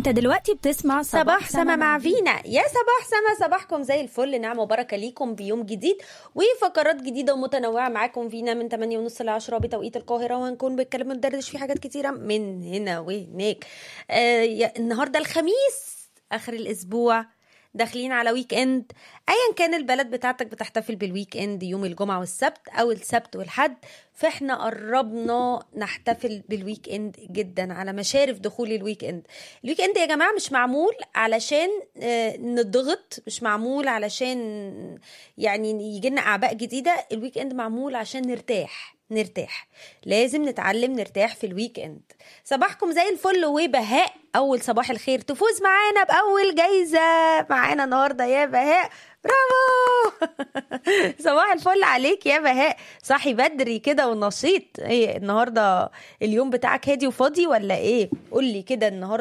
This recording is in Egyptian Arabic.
انت دلوقتي بتسمع صباح سما مع فينا يا صباح سما صباحكم زي الفل نعمة وبركة ليكم بيوم جديد وفقرات جديدة ومتنوعة معاكم فينا من 8 ونص ل 10 بتوقيت القاهرة وهنكون بنتكلم وندردش في حاجات كتيرة من هنا وهناك آه يا- النهاردة الخميس آخر الأسبوع داخلين على ويك اند ايا كان البلد بتاعتك بتحتفل بالويك اند يوم الجمعه والسبت او السبت والحد فاحنا قربنا نحتفل بالويك اند جدا على مشارف دخول الويك اند الويك اند يا جماعه مش معمول علشان آه، نضغط مش معمول علشان يعني يجي لنا اعباء جديده الويك اند معمول عشان نرتاح نرتاح لازم نتعلم نرتاح في الويك اند صباحكم زي الفل وبهاء اول صباح الخير تفوز معانا باول جايزه معانا النهارده يا بهاء برافو صباح الفل عليك يا بهاء صاحي بدري كده ونشيط ايه النهارده اليوم بتاعك هادي وفاضي ولا ايه قول لي كده النهارده